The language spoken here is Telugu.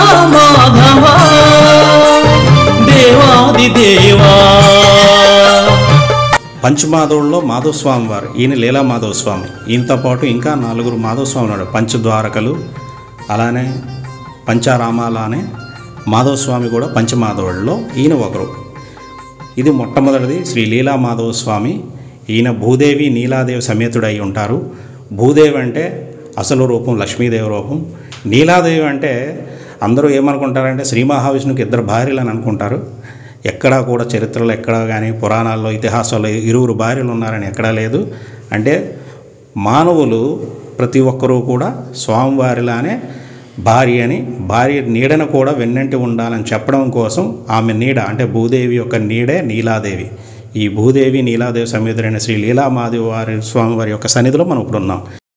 మాధవ దేవాది దేవా పంచమాధవుల్లో మాధవస్వామి వారు ఈయన లీలా మాధవస్వామి ఈయనతో పాటు ఇంకా నలుగురు మాధవస్వామి ఉన్నాడు పంచద్వారకలు అలానే పంచారామాల అనే మాధవస్వామి కూడా పంచమాధవుల్లో ఈయన ఒకరు ఇది మొట్టమొదటిది శ్రీ లీలా మాధవ స్వామి ఈయన భూదేవి నీలాదేవి సమేతుడై ఉంటారు భూదేవి అంటే అసలు రూపం లక్ష్మీదేవి రూపం నీలాదేవి అంటే అందరూ ఏమనుకుంటారంటే శ్రీ మహావిష్ణువుకి ఇద్దరు భార్యలు అని అనుకుంటారు ఎక్కడా కూడా చరిత్రలో ఎక్కడా కానీ పురాణాల్లో ఇతిహాసాల్లో ఇరువురు భార్యలు ఉన్నారని ఎక్కడా లేదు అంటే మానవులు ప్రతి ఒక్కరూ కూడా స్వామివారిలానే భార్య అని భార్య నీడన కూడా వెన్నంటి ఉండాలని చెప్పడం కోసం ఆమె నీడ అంటే భూదేవి యొక్క నీడే నీలాదేవి ఈ భూదేవి నీలాదేవి సమేతుడైన శ్రీ లీలామాదేవి వారి స్వామివారి యొక్క సన్నిధిలో మనం ఇప్పుడు ఉన్నాం